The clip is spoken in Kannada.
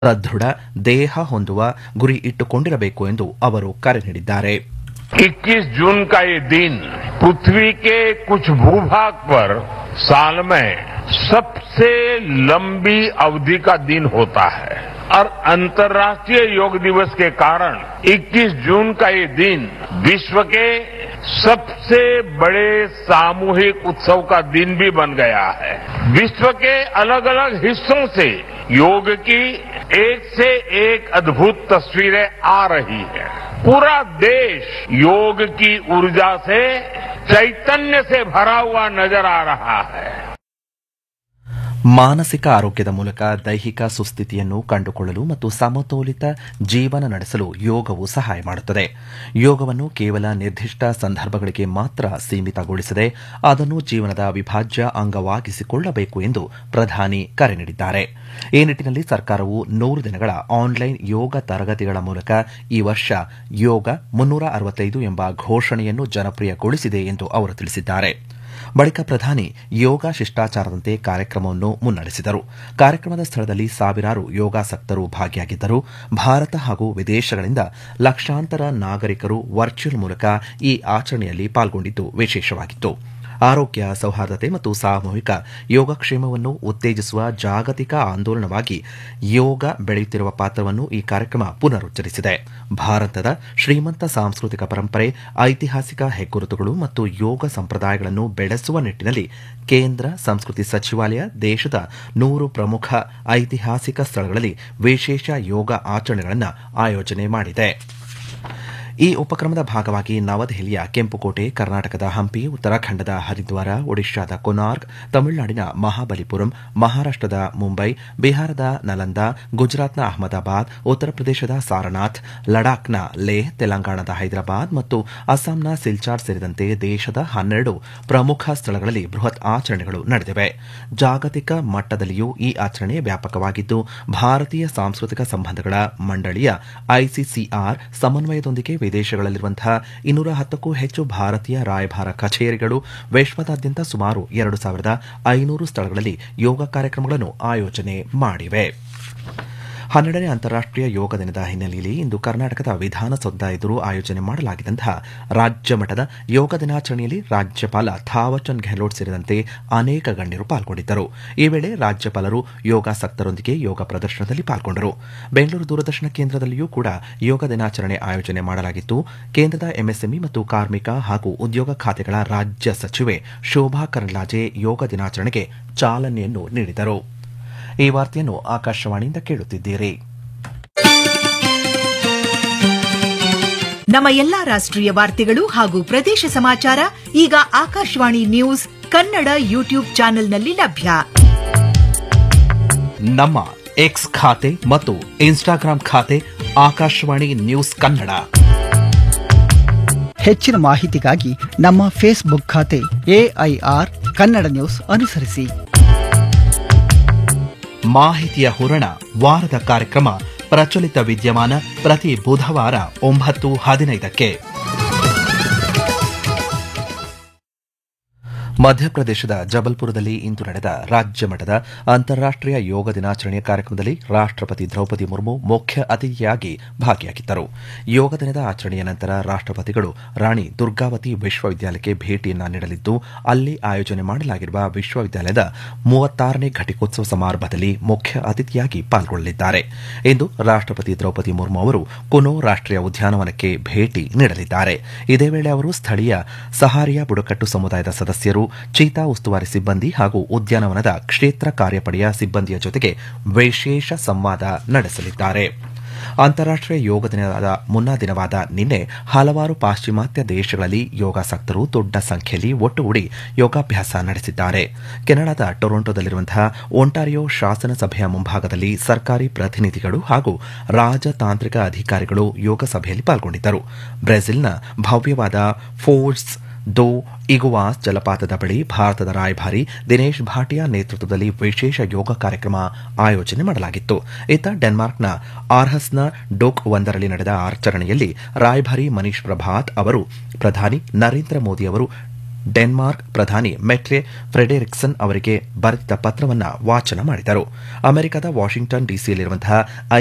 ಸದೃಢ ದೇಹ ಹೊಂದುವ ಗುರಿ ಇಟ್ಟುಕೊಂಡಿರಬೇಕು ಎಂದು ಅವರು ಕರೆ ನೀಡಿದ್ದಾರೆ 21 जून का ये दिन पृथ्वी के कुछ भूभाग पर साल में सबसे लंबी अवधि का दिन होता है और अंतर्राष्ट्रीय योग दिवस के कारण 21 जून का ये दिन विश्व के सबसे बड़े सामूहिक उत्सव का दिन भी बन गया है विश्व के अलग अलग हिस्सों से योग की एक से एक अद्भुत तस्वीरें आ रही हैं पूरा देश योग की ऊर्जा से चैतन्य से भरा हुआ नजर आ रहा है ಮಾನಸಿಕ ಆರೋಗ್ಯದ ಮೂಲಕ ದೈಹಿಕ ಸುಸ್ಥಿತಿಯನ್ನು ಕಂಡುಕೊಳ್ಳಲು ಮತ್ತು ಸಮತೋಲಿತ ಜೀವನ ನಡೆಸಲು ಯೋಗವು ಸಹಾಯ ಮಾಡುತ್ತದೆ ಯೋಗವನ್ನು ಕೇವಲ ನಿರ್ದಿಷ್ಟ ಸಂದರ್ಭಗಳಿಗೆ ಮಾತ್ರ ಸೀಮಿತಗೊಳಿಸದೆ ಅದನ್ನು ಜೀವನದ ಅವಿಭಾಜ್ಯ ಅಂಗವಾಗಿಸಿಕೊಳ್ಳಬೇಕು ಎಂದು ಪ್ರಧಾನಿ ಕರೆ ನೀಡಿದ್ದಾರೆ ಈ ನಿಟ್ಟಿನಲ್ಲಿ ಸರ್ಕಾರವು ನೂರು ದಿನಗಳ ಆನ್ಲೈನ್ ಯೋಗ ತರಗತಿಗಳ ಮೂಲಕ ಈ ವರ್ಷ ಯೋಗ ಮುನ್ನೂರ ಅರವತ್ತೈದು ಎಂಬ ಘೋಷಣೆಯನ್ನು ಜನಪ್ರಿಯಗೊಳಿಸಿದೆ ಎಂದು ಅವರು ತಿಳಿಸಿದ್ದಾರೆ ಬಳಿಕ ಪ್ರಧಾನಿ ಯೋಗ ಶಿಷ್ಟಾಚಾರದಂತೆ ಕಾರ್ಯಕ್ರಮವನ್ನು ಮುನ್ನಡೆಸಿದರು ಕಾರ್ಯಕ್ರಮದ ಸ್ಥಳದಲ್ಲಿ ಸಾವಿರಾರು ಯೋಗಾಸಕ್ತರು ಭಾಗಿಯಾಗಿದ್ದರು ಭಾರತ ಹಾಗೂ ವಿದೇಶಗಳಿಂದ ಲಕ್ಷಾಂತರ ನಾಗರಿಕರು ವರ್ಚುವಲ್ ಮೂಲಕ ಈ ಆಚರಣೆಯಲ್ಲಿ ಪಾಲ್ಗೊಂಡಿದ್ದು ವಿಶೇಷವಾಗಿತ್ತು ಆರೋಗ್ಯ ಸೌಹಾರ್ದತೆ ಮತ್ತು ಸಾಮೂಹಿಕ ಯೋಗಕ್ಷೇಮವನ್ನು ಉತ್ತೇಜಿಸುವ ಜಾಗತಿಕ ಆಂದೋಲನವಾಗಿ ಯೋಗ ಬೆಳೆಯುತ್ತಿರುವ ಪಾತ್ರವನ್ನು ಈ ಕಾರ್ಯಕ್ರಮ ಪುನರುಚ್ಚರಿಸಿದೆ ಭಾರತದ ಶ್ರೀಮಂತ ಸಾಂಸ್ಕೃತಿಕ ಪರಂಪರೆ ಐತಿಹಾಸಿಕ ಹೆಗ್ಗುರುತುಗಳು ಮತ್ತು ಯೋಗ ಸಂಪ್ರದಾಯಗಳನ್ನು ಬೆಳೆಸುವ ನಿಟ್ಟಿನಲ್ಲಿ ಕೇಂದ್ರ ಸಂಸ್ಕೃತಿ ಸಚಿವಾಲಯ ದೇಶದ ನೂರು ಪ್ರಮುಖ ಐತಿಹಾಸಿಕ ಸ್ಥಳಗಳಲ್ಲಿ ವಿಶೇಷ ಯೋಗ ಆಚರಣೆಗಳನ್ನು ಆಯೋಜನೆ ಮಾಡಿದೆ ಈ ಉಪಕ್ರಮದ ಭಾಗವಾಗಿ ನವದೆಹಲಿಯ ಕೆಂಪುಕೋಟೆ ಕರ್ನಾಟಕದ ಹಂಪಿ ಉತ್ತರಾಖಂಡದ ಹರಿದ್ವಾರ ಒಡಿಶಾದ ಕೊನಾರ್ಕ್ ತಮಿಳುನಾಡಿನ ಮಹಾಬಲಿಪುರಂ ಮಹಾರಾಷ್ಟದ ಮುಂಬೈ ಬಿಹಾರದ ನಲಂದಾ ಗುಜರಾತ್ನ ಅಹಮದಾಬಾದ್ ಉತ್ತರ ಪ್ರದೇಶದ ಸಾರನಾಥ್ ಲಡಾಖ್ನ ಲೇಹ್ ತೆಲಂಗಾಣದ ಹೈದರಾಬಾದ್ ಮತ್ತು ಅಸ್ಸಾಂನ ಸಿಲ್ಚಾರ್ ಸೇರಿದಂತೆ ದೇಶದ ಹನ್ನೆರಡು ಪ್ರಮುಖ ಸ್ಥಳಗಳಲ್ಲಿ ಬೃಹತ್ ಆಚರಣೆಗಳು ನಡೆದಿವೆ ಜಾಗತಿಕ ಮಟ್ಟದಲ್ಲಿಯೂ ಈ ಆಚರಣೆ ವ್ಯಾಪಕವಾಗಿದ್ದು ಭಾರತೀಯ ಸಾಂಸ್ಕೃತಿಕ ಸಂಬಂಧಗಳ ಮಂಡಳಿಯ ಐಸಿಸಿಆರ್ ಸಮನ್ವಯದೊಂದಿಗೆ ವಿದೇಶಗಳಲ್ಲಿರುವಂತಹ ಇನ್ನೂರ ಹತ್ತಕ್ಕೂ ಹೆಚ್ಚು ಭಾರತೀಯ ರಾಯಭಾರ ಕಚೇರಿಗಳು ವಿಶ್ವದಾದ್ಯಂತ ಸುಮಾರು ಎರಡು ಸಾವಿರದ ಐನೂರು ಸ್ಥಳಗಳಲ್ಲಿ ಯೋಗ ಕಾರ್ಯಕ್ರಮಗಳನ್ನು ಆಯೋಜನೆ ಮಾಡಿವೆ ಹನ್ನೆರಡನೇ ಅಂತಾರಾಷ್ಟೀಯ ಯೋಗ ದಿನದ ಹಿನ್ನೆಲೆಯಲ್ಲಿ ಇಂದು ಕರ್ನಾಟಕದ ವಿಧಾನಸೌಧ ಎದುರು ಆಯೋಜನೆ ಮಾಡಲಾಗಿದ್ದಂತಹ ರಾಜ್ಯ ಮಟ್ಟದ ಯೋಗ ದಿನಾಚರಣೆಯಲ್ಲಿ ರಾಜ್ಯಪಾಲ ಥಾವರ್ಚಂದ್ ಗೆಹ್ಲೋಟ್ ಸೇರಿದಂತೆ ಅನೇಕ ಗಣ್ಯರು ಪಾಲ್ಗೊಂಡಿದ್ದರು ಈ ವೇಳೆ ರಾಜ್ಯಪಾಲರು ಯೋಗಾಸಕ್ತರೊಂದಿಗೆ ಯೋಗ ಪ್ರದರ್ಶನದಲ್ಲಿ ಪಾಲ್ಗೊಂಡರು ಬೆಂಗಳೂರು ದೂರದರ್ಶನ ಕೇಂದ್ರದಲ್ಲಿಯೂ ಕೂಡ ಯೋಗ ದಿನಾಚರಣೆ ಆಯೋಜನೆ ಮಾಡಲಾಗಿತ್ತು ಕೇಂದ್ರದ ಎಂಎಸ್ಎಂಇ ಮತ್ತು ಕಾರ್ಮಿಕ ಹಾಗೂ ಉದ್ಯೋಗ ಖಾತೆಗಳ ರಾಜ್ಯ ಸಚಿವೆ ಶೋಭಾ ಕರಂದ್ಲಾಜೆ ಯೋಗ ದಿನಾಚರಣೆಗೆ ಚಾಲನೆಯನ್ನು ನೀಡಿದರು ಈ ವಾರ್ತೆಯನ್ನು ಆಕಾಶವಾಣಿಯಿಂದ ಕೇಳುತ್ತಿದ್ದೀರಿ ನಮ್ಮ ಎಲ್ಲಾ ರಾಷ್ಟ್ರೀಯ ವಾರ್ತೆಗಳು ಹಾಗೂ ಪ್ರದೇಶ ಸಮಾಚಾರ ಈಗ ಆಕಾಶವಾಣಿ ನ್ಯೂಸ್ ಕನ್ನಡ ಯೂಟ್ಯೂಬ್ ಚಾನೆಲ್ನಲ್ಲಿ ಲಭ್ಯ ನಮ್ಮ ಎಕ್ಸ್ ಖಾತೆ ಮತ್ತು ಇನ್ಸ್ಟಾಗ್ರಾಂ ಖಾತೆ ಆಕಾಶವಾಣಿ ನ್ಯೂಸ್ ಕನ್ನಡ ಹೆಚ್ಚಿನ ಮಾಹಿತಿಗಾಗಿ ನಮ್ಮ ಫೇಸ್ಬುಕ್ ಖಾತೆ ಎಐಆರ್ ಕನ್ನಡ ನ್ಯೂಸ್ ಅನುಸರಿಸಿ ಮಾಹಿತಿಯ ಹೂರಣ ವಾರದ ಕಾರ್ಯಕ್ರಮ ಪ್ರಚಲಿತ ವಿದ್ಯಮಾನ ಪ್ರತಿ ಬುಧವಾರ ಒಂಬತ್ತು ಹದಿನೈದಕ್ಕೆ ಮಧ್ಯಪ್ರದೇಶದ ಜಬಲ್ಪುರದಲ್ಲಿ ಇಂದು ನಡೆದ ರಾಜ್ಯ ಮಟ್ಟದ ಅಂತಾರಾಷ್ಟೀಯ ಯೋಗ ದಿನಾಚರಣೆಯ ಕಾರ್ಯಕ್ರಮದಲ್ಲಿ ರಾಷ್ಟಪತಿ ದ್ರೌಪದಿ ಮುರ್ಮು ಮುಖ್ಯ ಅತಿಥಿಯಾಗಿ ಭಾಗಿಯಾಗಿದ್ದರು ಯೋಗ ದಿನದ ಆಚರಣೆಯ ನಂತರ ರಾಷ್ಟಪತಿಗಳು ರಾಣಿ ದುರ್ಗಾವತಿ ವಿಶ್ವವಿದ್ಯಾಲಯಕ್ಕೆ ಭೇಟಿಯನ್ನ ನೀಡಲಿದ್ದು ಅಲ್ಲಿ ಆಯೋಜನೆ ಮಾಡಲಾಗಿರುವ ವಿಶ್ವವಿದ್ಯಾಲಯದ ಮೂವತ್ತಾರನೇ ಘಟಿಕೋತ್ಸವ ಸಮಾರಂಭದಲ್ಲಿ ಮುಖ್ಯ ಅತಿಥಿಯಾಗಿ ಪಾಲ್ಗೊಳ್ಳಲಿದ್ದಾರೆ ಇಂದು ರಾಷ್ಟಪತಿ ದ್ರೌಪದಿ ಮುರ್ಮು ಅವರು ಕುನೋ ರಾಷ್ಟೀಯ ಉದ್ಯಾನವನಕ್ಕೆ ಭೇಟಿ ನೀಡಲಿದ್ದಾರೆ ಇದೇ ವೇಳೆ ಅವರು ಸ್ಥಳೀಯ ಸಹಾರಿಯಾ ಬುಡಕಟ್ಟು ಸಮುದಾಯದ ಸದಸ್ಯರು ಚೀತಾ ಉಸ್ತುವಾರಿ ಸಿಬ್ಬಂದಿ ಹಾಗೂ ಉದ್ಯಾನವನದ ಕ್ಷೇತ್ರ ಕಾರ್ಯಪಡೆಯ ಸಿಬ್ಬಂದಿಯ ಜೊತೆಗೆ ವಿಶೇಷ ಸಂವಾದ ನಡೆಸಲಿದ್ದಾರೆ ಅಂತಾರಾಷ್ಟೀಯ ಯೋಗ ದಿನದ ಮುನ್ನಾ ದಿನವಾದ ನಿನ್ನೆ ಹಲವಾರು ಪಾಶ್ಚಿಮಾತ್ಯ ದೇಶಗಳಲ್ಲಿ ಯೋಗಾಸಕ್ತರು ದೊಡ್ಡ ಸಂಖ್ಯೆಯಲ್ಲಿ ಒಟ್ಟುಗೂಡಿ ಯೋಗಾಭ್ಯಾಸ ನಡೆಸಿದ್ದಾರೆ ಕೆನಡಾದ ಟೊರೊಂಟೊದಲ್ಲಿರುವಂತಹ ಒಂಟಾರಿಯೋ ಶಾಸನ ಸಭೆಯ ಮುಂಭಾಗದಲ್ಲಿ ಸರ್ಕಾರಿ ಪ್ರತಿನಿಧಿಗಳು ಹಾಗೂ ರಾಜತಾಂತ್ರಿಕ ಅಧಿಕಾರಿಗಳು ಯೋಗ ಸಭೆಯಲ್ಲಿ ಪಾಲ್ಗೊಂಡಿದ್ದರು ಬ್ರೆಜಿಲ್ನ ಭವ್ಯವಾದ ಫೋರ್ಸ್ ದೋ ಇಗುವಾಸ್ ಜಲಪಾತದ ಬಳಿ ಭಾರತದ ರಾಯಭಾರಿ ದಿನೇಶ್ ಭಾಟಿಯಾ ನೇತೃತ್ವದಲ್ಲಿ ವಿಶೇಷ ಯೋಗ ಕಾರ್ಯಕ್ರಮ ಆಯೋಜನೆ ಮಾಡಲಾಗಿತ್ತು ಇತ್ತ ಡೆನ್ಮಾರ್ಕ್ನ ಆರ್ಹಸ್ನ ಡೋಕ್ ಒಂದರಲ್ಲಿ ನಡೆದ ಆಚರಣೆಯಲ್ಲಿ ರಾಯಭಾರಿ ಮನೀಶ್ ಪ್ರಭಾತ್ ಅವರು ಪ್ರಧಾನಿ ನರೇಂದ್ರ ಮೋದಿ ಅವರು ಡೆನ್ಮಾರ್ಕ್ ಪ್ರಧಾನಿ ಮೆಟ್ಲೆ ಫ್ರೆಡೆರಿಕ್ಸನ್ ಅವರಿಗೆ ಬರೆದಿದ್ದ ಪತ್ರವನ್ನು ವಾಚನ ಮಾಡಿದರು ಅಮೆರಿಕದ ವಾಷಿಂಗ್ಟನ್ ಡಿಸಿಯಲ್ಲಿರುವಂತಹ